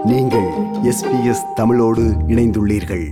நீங்கள் எஸ்பிஎஸ் தமிழோடு இணைந்துள்ளீர்கள்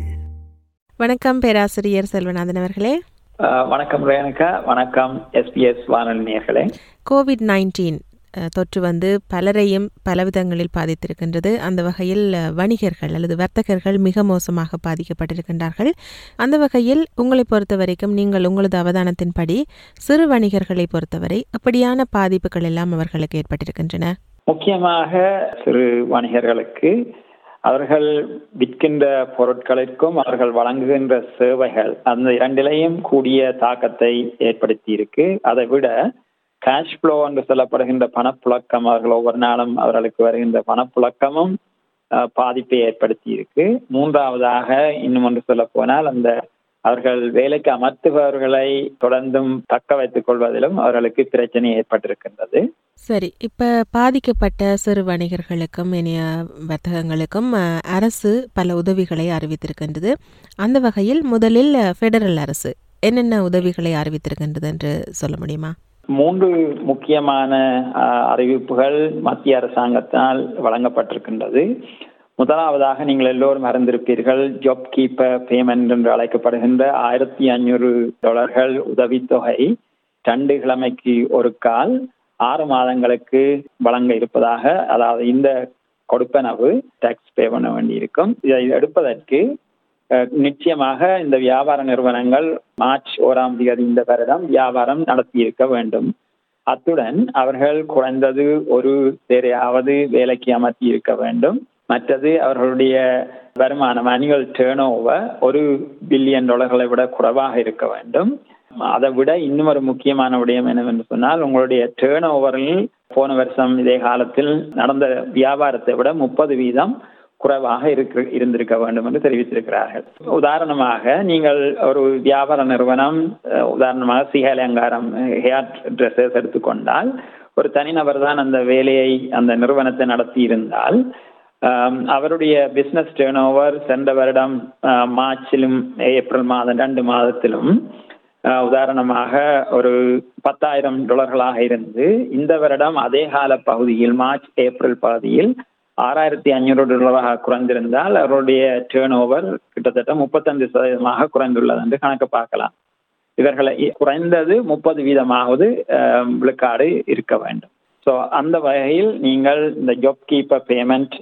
வணக்கம் பேராசிரியர் செல்வநாதன் அவர்களே அஹ் வணக்கம் ரேணுகா வணக்கம் எஸ்பிஎஸ் வானொலி நேர்களே கோவிட் நைன்டீன் தொற்று வந்து பலரையும் பலவிதங்களில் பாதித்திருக்கின்றது அந்த வகையில் அஹ், வணிகர்கள் அல்லது வர்த்தகர்கள் மிக மோசமாக பாதிக்கப்பட்டிருக்கின்றார்கள் அந்த வகையில் உங்களை பொறுத்த வரைக்கும் நீங்கள் உங்களது அவதானத்தின்படி சிறு வணிகர்களை பொறுத்தவரை அப்படியான பாதிப்புகள் எல்லாம் அவர்களுக்கு ஏற்பட்டிருக்கின்றன முக்கியமாக சிறு வணிகர்களுக்கு அவர்கள் விற்கின்ற பொருட்களிற்கும் அவர்கள் வழங்குகின்ற சேவைகள் அந்த இரண்டிலையும் கூடிய தாக்கத்தை ஏற்படுத்தி இருக்கு அதை விட கேஷ் ஃப்ளோ என்று சொல்லப்படுகின்ற பணப்புழக்கம் அவர்கள் ஒவ்வொரு நாளும் அவர்களுக்கு வருகின்ற பணப்புழக்கமும் அஹ், பாதிப்பை ஏற்படுத்தி இருக்கு மூன்றாவதாக இன்னும் ஒன்று சொல்ல போனால் அந்த அவர்கள் வேலைக்கு அமர்த்துபவர்களை தொடர்ந்தும் தக்க வைத்துக் கொள்வதிலும் அவர்களுக்கு பிரச்சனை ஏற்பட்டிருக்கின்றது சரி இப்ப பாதிக்கப்பட்ட சிறு வணிகர்களுக்கும் இனிய வர்த்தகங்களுக்கும் அஹ், அரசு பல உதவிகளை அறிவித்திருக்கின்றது அந்த வகையில் முதலில் அஹ், ஃபெடரல் அரசு என்னென்ன உதவிகளை அறிவித்திருக்கின்றது என்று சொல்ல முடியுமா மூன்று முக்கியமான அஹ், அறிவிப்புகள் மத்திய அரசாங்கத்தால் வழங்கப்பட்டிருக்கின்றது முதலாவதாக நீங்கள் எல்லோரும் அறிந்திருப்பீர்கள் ஜாப் கீப்பர் பேமெண்ட் என்று அழைக்கப்படுகின்ற ஆயிரத்தி ஐநூறு டாலர்கள் உதவித்தொகை ரெண்டு கிழமைக்கு ஒரு கால் ஆறு மாதங்களுக்கு வழங்க இருப்பதாக அதாவது இந்த கொடுப்பனவு டாக்ஸ் பே பண்ண வேண்டியிருக்கும் இதை எடுப்பதற்கு அஹ், நிச்சயமாக இந்த வியாபார நிறுவனங்கள் மார்ச் ஓராம் தேதி இந்த வருடம் வியாபாரம் நடத்தி இருக்க வேண்டும் அத்துடன் அவர்கள் குறைந்தது ஒரு பேரையாவது வேலைக்கு அமர்த்தி இருக்க வேண்டும் மற்றது அவர்களுடைய வருமானம் அனுவல் டேர்ன் ஓவர் ஒரு பில்லியன் டாலர்களை விட குறைவாக இருக்க வேண்டும் அதை விட இன்னும் ஒரு முக்கியமான விடயம் என்னவென்று சொன்னால் உங்களுடைய டேர்ன் ஓவரில் போன வருஷம் இதே காலத்தில் நடந்த வியாபாரத்தை விட முப்பது வீதம் குறைவாக இருக்கு இருந்திருக்க வேண்டும் என்று தெரிவித்திருக்கிறார்கள் உதாரணமாக நீங்கள் ஒரு வியாபார நிறுவனம் அஹ், உதாரணமாக சிகை அலங்காரம் ஹேர் ட்ரெஸ்ஸஸ் எடுத்துக்கொண்டால் ஒரு தனிநபர் தான் அந்த வேலையை அந்த நிறுவனத்தை நடத்தி இருந்தால் ஆம், அவருடைய பிசினஸ் டேர்ன் ஓவர் சென்ற வருடம் ஆஹ், மார்ச்சிலும் ஏப்ரல் மாதம் ரெண்டு மாதத்திலும் ஆஹ், உதாரணமாக ஒரு பத்தாயிரம் டாலர்களாக இருந்து இந்த வருடம் அதே கால பகுதியில் மார்ச் ஏப்ரல் பகுதியில் ஆறாயிரத்தி ஐநூறு டாலராக குறைந்திருந்தால் அவருடைய டேர்ன் ஓவர் கிட்டத்தட்ட முப்பத்தஞ்சு சதவீதமாக குறைந்துள்ளது என்று கணக்கு பார்க்கலாம் இவர்களை குறைந்தது முப்பது வீதமாவது ஆஹ், விழுக்காடு இருக்க வேண்டும் ஸோ அந்த வகையில் நீங்கள் இந்த ஜாப் கீப்பர் பேமெண்ட்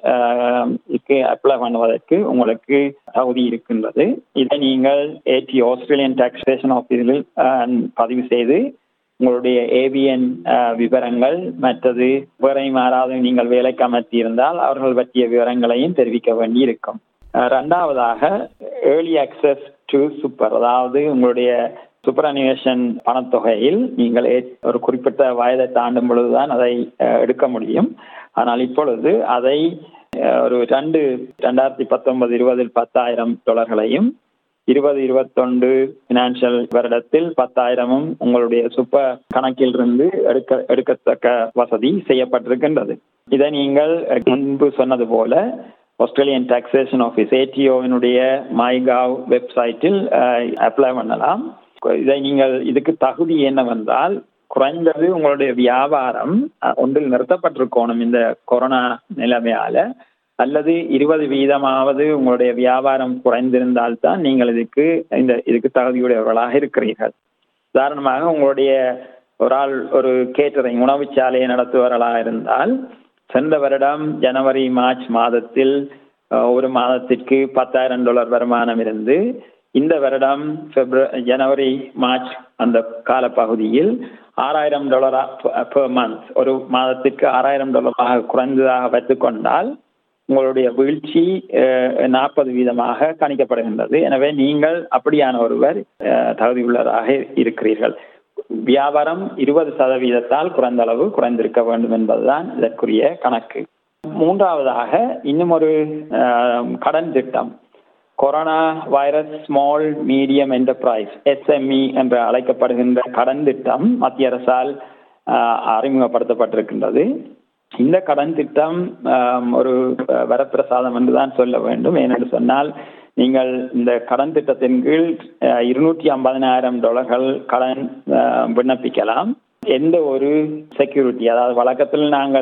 க்கு அப்ளை பண்ணுவதற்கு உங்களுக்கு தகுதி இருக்கின்றது இதை நீங்கள் ஏடி ஆஸ்திரேலியன் டாக்ஸேஷன் ஆஃபீஸில் பதிவு செய்து உங்களுடைய ஏபிஎன் விவரங்கள் மற்றது வேறை மாறாது நீங்கள் வேலைக்கு அமர்த்தி இருந்தால் அவர்கள் பற்றிய விவரங்களையும் தெரிவிக்க வேண்டி இருக்கும் அஹ், ரெண்டாவதாக ஏர்லி அக்சஸ் டு சூப்பர் அதாவது உங்களுடைய சூப்பரனிவேஷன் பணத்தொகையில் நீங்கள் ஏ- ஒரு குறிப்பிட்ட வயதை தாண்டும் பொழுதுதான் அதை அஹ், எடுக்க முடியும் ஆனால் இப்பொழுது அதை அஹ், ஒரு ரெண்டு ரெண்டாயிரத்தி பத்தொன்பது இருபதில் பத்தாயிரம் டாலர்களையும் இருபது இருபத்தொன்று பினான்சியல் வருடத்தில் பத்தாயிரமும் உங்களுடைய சூப்பர் கணக்கில் இருந்து எடுக்க எடுக்கத்தக்க வசதி செய்யப்பட்டிருக்கின்றது இதை நீங்கள் அஹ், முன்பு சொன்னது போல ஆஸ்திரேலியன் டாக்ஸேஷன் ஆஃபீஸ் ஏடிஓவினுடைய மைகாவ் வெப்சைட்டில் அப்ளை பண்ணலாம் இதை நீங்கள் இதுக்கு தகுதி என்னவென்றால் குறைந்தது உங்களுடைய வியாபாரம் அஹ், ஒன்றில் நிறுத்தப்பட்டிருக்கணும் இந்த கொரோனா நிலைமையால அல்லது இருபது வீதமாவது உங்களுடைய வியாபாரம் குறைந்திருந்தால்தான் நீங்கள் இதுக்கு இந்த இதுக்கு தகுதியுடையவர்களாக இருக்கிறீர்கள் உதாரணமாக உங்களுடைய ஒரு ஆள் ஒரு கேட்டரிங் உணவுச்சாலையை நடத்துவர்களாக இருந்தால் சென்ற வருடம் ஜனவரி மார்ச் மாதத்தில் அஹ், ஒரு மாதத்திற்கு பத்தாயிரம் டாலர் வருமானம் இருந்து இந்த வருடம் பிப்ரவரி ஜனவரி மார்ச் அந்த காலப்பகுதியில் ஆறாயிரம் டாலரா பெர் மந்த் ஒரு மாதத்திற்கு ஆறாயிரம் டாலராக குறைந்ததாக வைத்துக்கொண்டால் உங்களுடைய வீழ்ச்சி நாற்பது வீதமாக கணிக்கப்படுகின்றது எனவே நீங்கள் அப்படியான ஒருவர் அஹ், தகுதியுள்ளதாக இருக்கிறீர்கள் வியாபாரம் இருபது சதவீதத்தால் குறைந்த அளவு குறைந்திருக்க வேண்டும் என்பதுதான் இதற்குரிய கணக்கு மூன்றாவதாக இன்னும் ஒரு அஹ், கடன் திட்டம் corona virus small medium enterprise SME என்று அழைக்கப்படுகின்ற கடன் திட்டம் மத்திய அரசால் அஹ், அறிமுகப்படுத்தப்பட்டிருக்கின்றது இந்த கடன் திட்டம் ஆம், ஒரு அஹ், வரப்பிரசாதம் என்றுதான் சொல்ல வேண்டும் ஏனென்று சொன்னால் நீங்கள் இந்த கடன் திட்டத்தின் கீழ் அஹ், இருநூற்றி ஐம்பதனாயிரம் டாலர்கள் கடன் அஹ், விண்ணப்பிக்கலாம் எந்த ஒரு செக்யூரிட்டி அதாவது வழக்கத்தில் நாங்கள்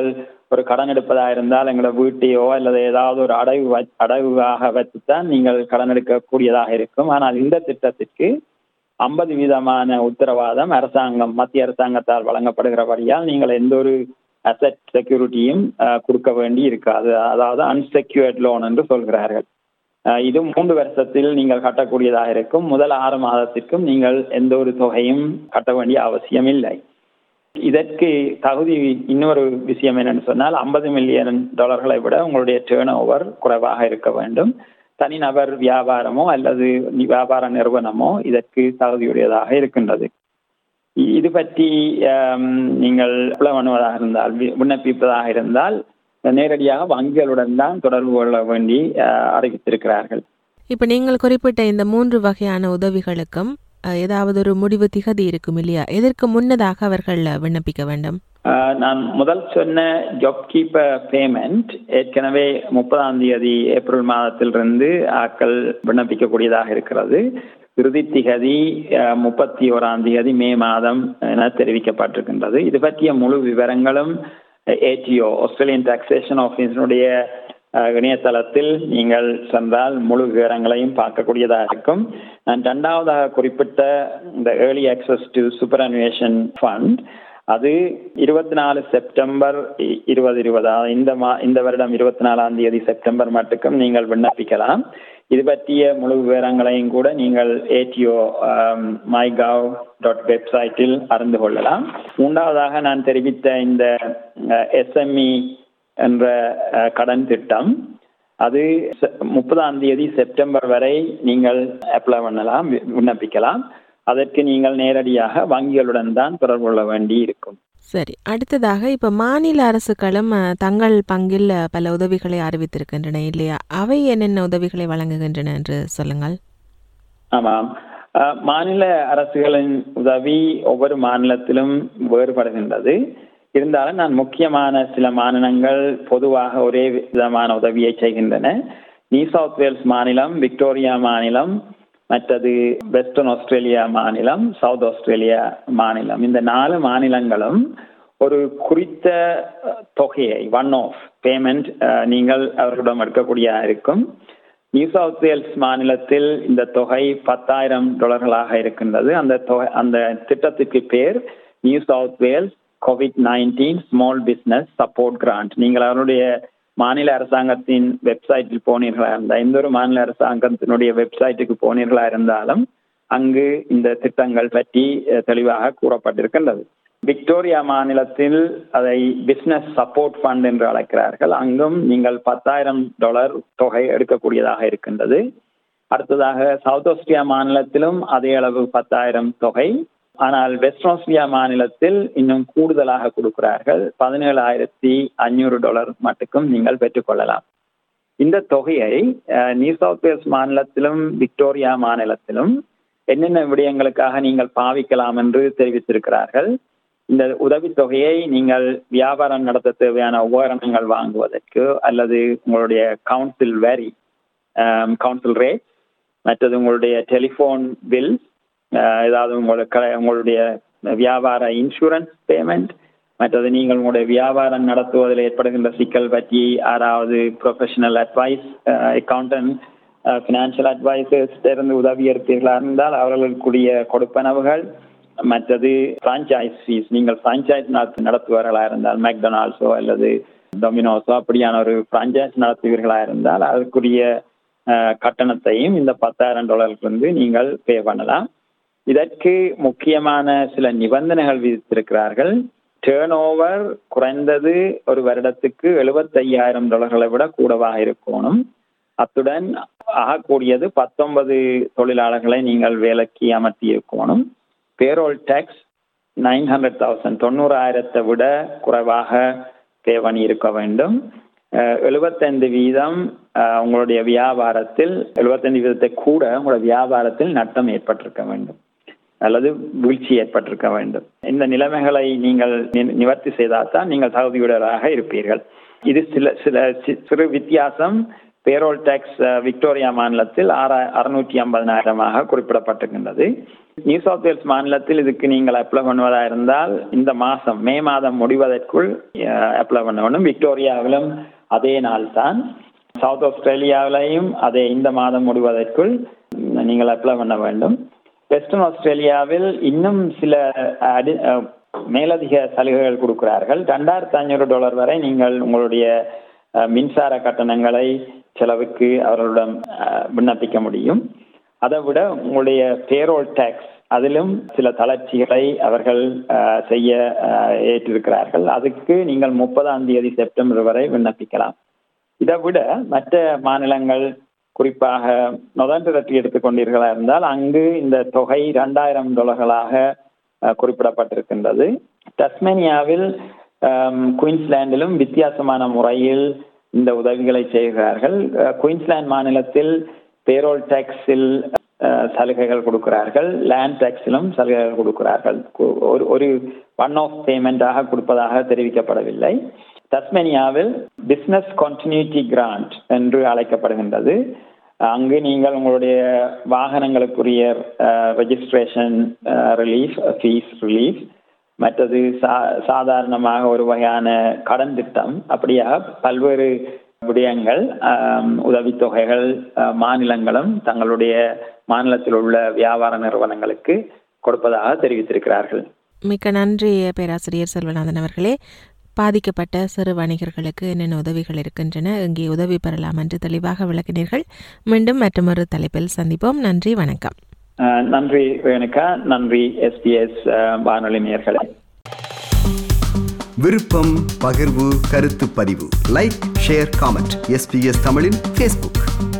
ஒரு கடன் எடுப்பதாக இருந்தால் எங்களோட வீட்டையோ அல்லது ஏதாவது ஒரு அடைவு வ- அடைவாக வச்சுத்தான் நீங்கள் கடன் எடுக்கக்கூடியதாக இருக்கும் ஆனால் இந்த திட்டத்திற்கு ஐம்பது வீதமான உத்தரவாதம் அரசாங்கம் மத்திய அரசாங்கத்தால் வழங்கப்படுகிறபடியால் நீங்கள் எந்த ஒரு அசெட் செக்யூரிட்டியும் கொடுக்க வேண்டி இருக்காது அதாவது அன்செக்யூர்ட் லோன் என்று சொல்கிறார்கள் அஹ், இது மூன்று வருஷத்தில் நீங்கள் கட்டக்கூடியதாக இருக்கும் முதல் ஆறு மாதத்திற்கும் நீங்கள் எந்த ஒரு தொகையும் கட்ட வேண்டிய அவசியம் இல்லை இதற்கு தகுதி இன்னொரு விஷயம் என்னன்னு சொன்னால் ஐம்பது மில்லியன் டாலர்களை விட உங்களுடைய டேர்ன் ஓவர் குறைவாக இருக்க வேண்டும் தனிநபர் வியாபாரமோ அல்லது நி- வியாபார நிறுவனமோ இதற்கு தகுதியுடையதாக இருக்கின்றது இ- இது பற்றி ஆம், நீங்கள் apply பண்ணுவதாக இருந்தால் வி- விண்ணப்பிப்பதாக இருந்தால் நேரடியாக வங்கிகளுடன் தான் தொடர்பு கொள்ள வேண்டி அஹ், அறிவித்திருக்கிறார்கள் இப்போ நீங்கள் குறிப்பிட்ட இந்த மூன்று வகையான உதவிகளுக்கும் அஹ், ஏதாவது ஒரு முடிவு திகதி இருக்கும் இல்லையா எதற்கு முன்னதாக அவர்கள் அஹ், விண்ணப்பிக்க வேண்டும் ஆஹ் நான் முதல் சொன்ன ஜாப் கீப்பர் பேமெண்ட் ஏற்கனவே முப்பதாம் தேதி ஏப்ரல் மாதத்திலிருந்து ஆக்கள் விண்ணப்பிக்கக்கூடியதாக இருக்கிறது இறுதி திகதி ஆஹ், முப்பத்தி ஓராம் தேதி மே மாதம் என தெரிவிக்கப்பட்டிருக்கின்றது இது பற்றிய முழு விவரங்களும் ஏடிஓ ஆஸ்திரேலியன் டாக்ஸேஷன் ஆஃபீஸினுடைய அஹ், இணையதளத்தில் நீங்கள் சென்றால் முழு விவரங்களையும் பார்க்கக்கூடியதாக இருக்கும் நான் இரண்டாவதாக குறிப்பிட்ட இந்த early access to superannuation fund அது இருபத்தி நாலு செப்டம்பர் இ- இருபது இருபதா இந்த மா இந்த வருடம் இருபத்தி நாலாம் தேதி செப்டம்பர் மட்டுக்கும் நீங்கள் விண்ணப்பிக்கலாம் இது பற்றிய முழு விவரங்களையும் கூட நீங்கள் ஏடிஓ மைகவ் டாட் வெப்சைட்டில் அறிந்து கொள்ளலாம் மூன்றாவதாக நான் தெரிவித்த இந்த எஸ்எம்இ என்ற அஹ், கடன் திட்டம் அது செ- முப்பதாம் தேதி செப்டம்பர் வரை நீங்கள் அப்ளை பண்ணலாம் வி- விண்ணப்பிக்கலாம் அதற்கு நீங்கள் நேரடியாக வங்கிகளுடன் தான் தொடர்பு கொள்ள வேண்டி இருக்கும் சரி அடுத்ததாக இப்போ மாநில அரசுகளும் அஹ், தங்கள் பங்கில் அஹ், பல உதவிகளை அறிவித்திருக்கின்றன இல்லையா அவை என்னென்ன உதவிகளை வழங்குகின்றன என்று சொல்லுங்கள் ஆமாம் அஹ், மாநில அரசுகளின் உதவி ஒவ்வொரு மாநிலத்திலும் வேறுபடுகின்றது இருந்தாலும் நான் முக்கியமான சில மாநிலங்கள் பொதுவாக ஒரே விதமான உதவியை செய்கின்றன நியூ சவுத் வேல்ஸ் மாநிலம் விக்டோரியா மாநிலம் மற்றது வெஸ்டர்ன் ஆஸ்திரேலியா மாநிலம் சவுத் ஆஸ்திரேலியா மாநிலம் இந்த நாலு மாநிலங்களும் ஒரு குறித்த அஹ், தொகையை ஒன் ஆஃப் பேமெண்ட் நீங்கள் அவர்களிடம் எடுக்கக்கூடியதாக இருக்கும் நியூ சவுத் வேல்ஸ் மாநிலத்தில் இந்த தொகை பத்தாயிரம் டாலர்களாக இருக்கின்றது அந்த தொகை அந்த திட்டத்துக்கு பேர் New South Wales COVID nineteen small business support grant நீங்கள் அவருடைய மாநில அரசாங்கத்தின் வெப்சைட்டில் போனீர்களா இருந்தால் எந்த ஒரு மாநில அரசாங்கத்தினுடைய வெப்சைட்டுக்கு போனீர்களா இருந்தாலும் அங்கு இந்த திட்டங்கள் பற்றி அஹ், தெளிவாக கூறப்பட்டிருக்கின்றது விக்டோரியா மாநிலத்தில் அதை பிசினஸ் சப்போர்ட் ஃபண்ட் என்று அழைக்கிறார்கள் அங்கும் நீங்கள் பத்தாயிரம் டாலர் தொகை எடுக்கக்கூடியதாக இருக்கின்றது அடுத்ததாக சவுத் ஆஸ்திரியா மாநிலத்திலும் அதே அளவு பத்தாயிரம் தொகை ஆனால் வெஸ்ட் ஆஸ்திரியா மாநிலத்தில் இன்னும் கூடுதலாக கொடுக்கிறார்கள் பதினேழாயிரத்தி ஐநூறு டாலர் மட்டுக்கும் நீங்கள் பெற்றுக்கொள்ளலாம் இந்த தொகையை அஹ், நியூ சவுத் வேல்ஸ் மாநிலத்திலும் விக்டோரியா மாநிலத்திலும் என்னென்ன விடயங்களுக்காக நீங்கள் பாவிக்கலாம் என்று தெரிவித்திருக்கிறார்கள் இந்த உதவித்தொகையை நீங்கள் வியாபாரம் நடத்த தேவையான உபகரணங்கள் வாங்குவதற்கு அல்லது உங்களுடைய கவுன்சில் வேரி கவுன்சில் ரேட் மற்றது உங்களுடைய டெலிஃபோன் பில் ஏதாவது உங்களுக்கு உங்களுடைய வியாபார இன்சூரன்ஸ் பேமெண்ட் மற்றது நீங்கள் உங்களுடைய வியாபாரம் நடத்துவதில் ஏற்படுகின்ற சிக்கல் பற்றி யாராவது professional advice accountant financial advisers இருந்து உதவி எடுப்பீர்களா இருந்தால் அவர்களுக்குரிய கொடுப்பனவுகள் மற்றது ஃப்ரான்ச்சைஸ் ஃபீஸ் நீங்கள் ஃப்ரான்ச்சைஸ் நடத்துவர்களா இருந்தால் மேக்டொனால்ட்ஸோ அல்லது டொமினோஸோ அப்படியான ஒரு ஃப்ரான்ச்சைஸ் நடத்துவீர்களா இருந்தால் அதற்குரிய அஹ், கட்டணத்தையும் இந்த பத்தாயிரம் டாலர்லேருந்து நீங்கள் பே பண்ணலாம் இதற்கு முக்கியமான சில நிபந்தனைகள் விதித்திருக்கிறார்கள் டேர்ன் ஓவர் குறைந்தது ஒரு வருடத்துக்கு எழுபத்தையாயிரம் டாலர்களை விட கூடவாக இருக்கணும் அத்துடன் ஆகக்கூடியது பத்தொன்பது தொழிலாளர்களை நீங்கள் வேலைக்கு அமர்த்தி இருக்கணும் payroll tax nine hundred thousand தொண்ணூறாயிரத்தை விட குறைவாக பே பண்ணி இருக்க வேண்டும் எழுபத்தைந்து வீதம் அஹ், உங்களுடைய வியாபாரத்தில் எழுபத்தைந்து வீதத்தை கூட உங்களுடைய வியாபாரத்தில் நட்டம் ஏற்பட்டிருக்க வேண்டும் அல்லது வீழ்ச்சி ஏற்பட்டிருக்க வேண்டும் இந்த நிலைமைகளை நீங்கள் நி- நிவர்த்தி செய்தால் தான் நீங்கள் தகுதியுடையவராக இருப்பீர்கள் இது சில சில சி- சிறு வித்தியாசம் பேரோல் டேக்ஸ் விக்டோரியா மாநிலத்தில் ஆறா அறுநூற்றி ஐம்பதனாயிரமாக குறிப்பிடப்பட்டிருக்கின்றது நியூ சவுத் வேல்ஸ் மாநிலத்தில் இதுக்கு நீங்கள் அப்ளை பண்ணுவதா இருந்தால் இந்த மாதம் மே மாதம் முடிவதற்குள் அப்ளை பண்ண வேண்டும் விக்டோரியாவிலும் அதே நாள் தான் சவுத் ஆஸ்திரேலியாவிலையும் அதே இந்த மாதம் முடிவதற்குள் நீங்கள் அப்ளை பண்ண வேண்டும் வெஸ்டர்ன் ஆஸ்திரேலியாவில் இன்னும் சில அடி அஹ், மேலதிக சலுகைகள் கொடுக்கிறார்கள் ரெண்டாயிரத்தி ஐநூறு டாலர் வரை நீங்கள் உங்களுடைய அஹ், மின்சார கட்டணங்களை செலவுக்கு அவர்களிடம் அஹ், விண்ணப்பிக்க முடியும் அதை விட உங்களுடைய பேரோல் டேக்ஸ் அதிலும் சில தளர்ச்சிகளை அவர்கள் அஹ், செய்ய அஹ், ஏற்றிருக்கிறார்கள் அதுக்கு நீங்கள் முப்பதாம் தேதி செப்டம்பர் வரை விண்ணப்பிக்கலாம் இதை விட மற்ற மாநிலங்கள் குறிப்பாக நொதண்டரட்டி எடுத்துக்கொண்டீர்களா இருந்தால் அங்கு இந்த தொகை இரண்டாயிரம் டாலர்களாக அஹ், குறிப்பிடப்பட்டிருக்கின்றது டஸ்மேனியாவில் ஆம், குயின்ஸ்லாண்டிலும் வித்தியாசமான முறையில் இந்த உதவிகளை செய்கிறார்கள் அஹ், குயின்ஸ்லாந்து மாநிலத்தில் பேரோல் டேக்ஸில் சலுகைகள் கொடுக்கிறார்கள் லேண்ட் டேக்ஸிலும் சலுகைகள் கொடுக்கிறார்கள் கு- ஒரு ஒரு ஒன் ஆஃப் பேமெண்டாக கொடுப்பதாக தெரிவிக்கப்படவில்லை தஸ்மேனியாவில் பிசினஸ் கண்டினியூட்டி கிராண்ட் என்று அழைக்கப்படுகின்றது அங்கு நீங்கள் உங்களுடைய வாகனங்களுக்குரிய ரெஜிஸ்ட்ரேஷன் ரிலீஃப் ஃபீஸ் ரிலீஃப் மற்றது சா சாதாரணமாக ஒரு வகையான கடன் திட்டம் அப்படியாக பல்வேறு விடயங்கள் ஆம், உதவித்தொகைகள் அஹ், மாநிலங்களும் தங்களுடைய மாநிலத்தில் உள்ள வியாபார நிறுவனங்களுக்கு கொடுப்பதாக தெரிவித்திருக்கிறார்கள் மிக்க நன்றி பேராசிரியர் செல்வநாதன் அவர்களே பாதிக்கப்பட்ட சிறு வணிகர்களுக்கு என்னென்ன உதவிகள் இருக்கின்றன இங்கே உதவி பெறலாம் என்று தெளிவாக விளக்கினீர்கள் மீண்டும் மற்றொரு தலைப்பில் சந்திப்போம் நன்றி வணக்கம் அஹ், நன்றி ரேணுகா நன்றி எஸ்பிஎஸ் வானொலி நேயர்களே விருப்பம் பகிர்வு கருத்து பதிவு லைக் ஷேர் காமெண்ட் எஸ்பிஎஸ் தமிழின் ஃபேஸ்புக்